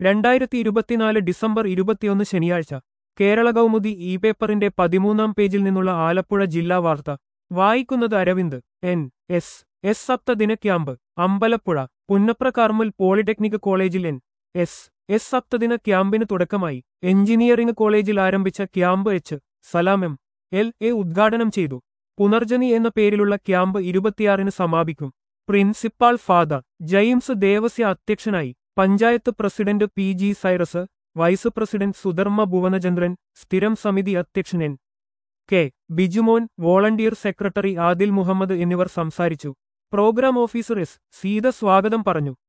രണ്ടായിരത്തി ഇരുപത്തിനാല് ഡിസംബർ ഇരുപത്തിയൊന്ന് ശനിയാഴ്ച കേരള കൗമുദി ഇ പേപ്പറിന്റെ പതിമൂന്നാം പേജിൽ നിന്നുള്ള ആലപ്പുഴ ജില്ലാ വാർത്ത വായിക്കുന്നത് അരവിന്ദ് എൻ എസ് എസ് സപ്തദിന camp Ambalappuzha Punnapra Carmel polytechnic കോളേജിൽ എൻ എസ് എസ് സപ്തദിന ക്യാമ്പിന് തുടക്കമായി എഞ്ചിനീയറിംഗ് കോളേജിൽ ആരംഭിച്ച camp H Salam M L A ഉദ്ഘാടനം ചെയ്തു പുനർജനി എന്ന പേരിലുള്ള ക്യാമ്പ് ഇരുപത്തിയാറിന് സമാപിക്കും പ്രിൻസിപ്പാൾ ഫാദർ ജെയിംസ് ദേവസ്യ അധ്യക്ഷനായി panchayat president P G Cyrus vice president Sudharma Bhuvanachandran സ്ഥിരം സമിതി അധ്യക്ഷൻ N K Bijumon volunteer secretary Adil Muhammad എന്നിവർ സംസാരിച്ചു പ്രോഗ്രാം ഓഫീസർ എസ് സീത സ്വാഗതം പറഞ്ഞു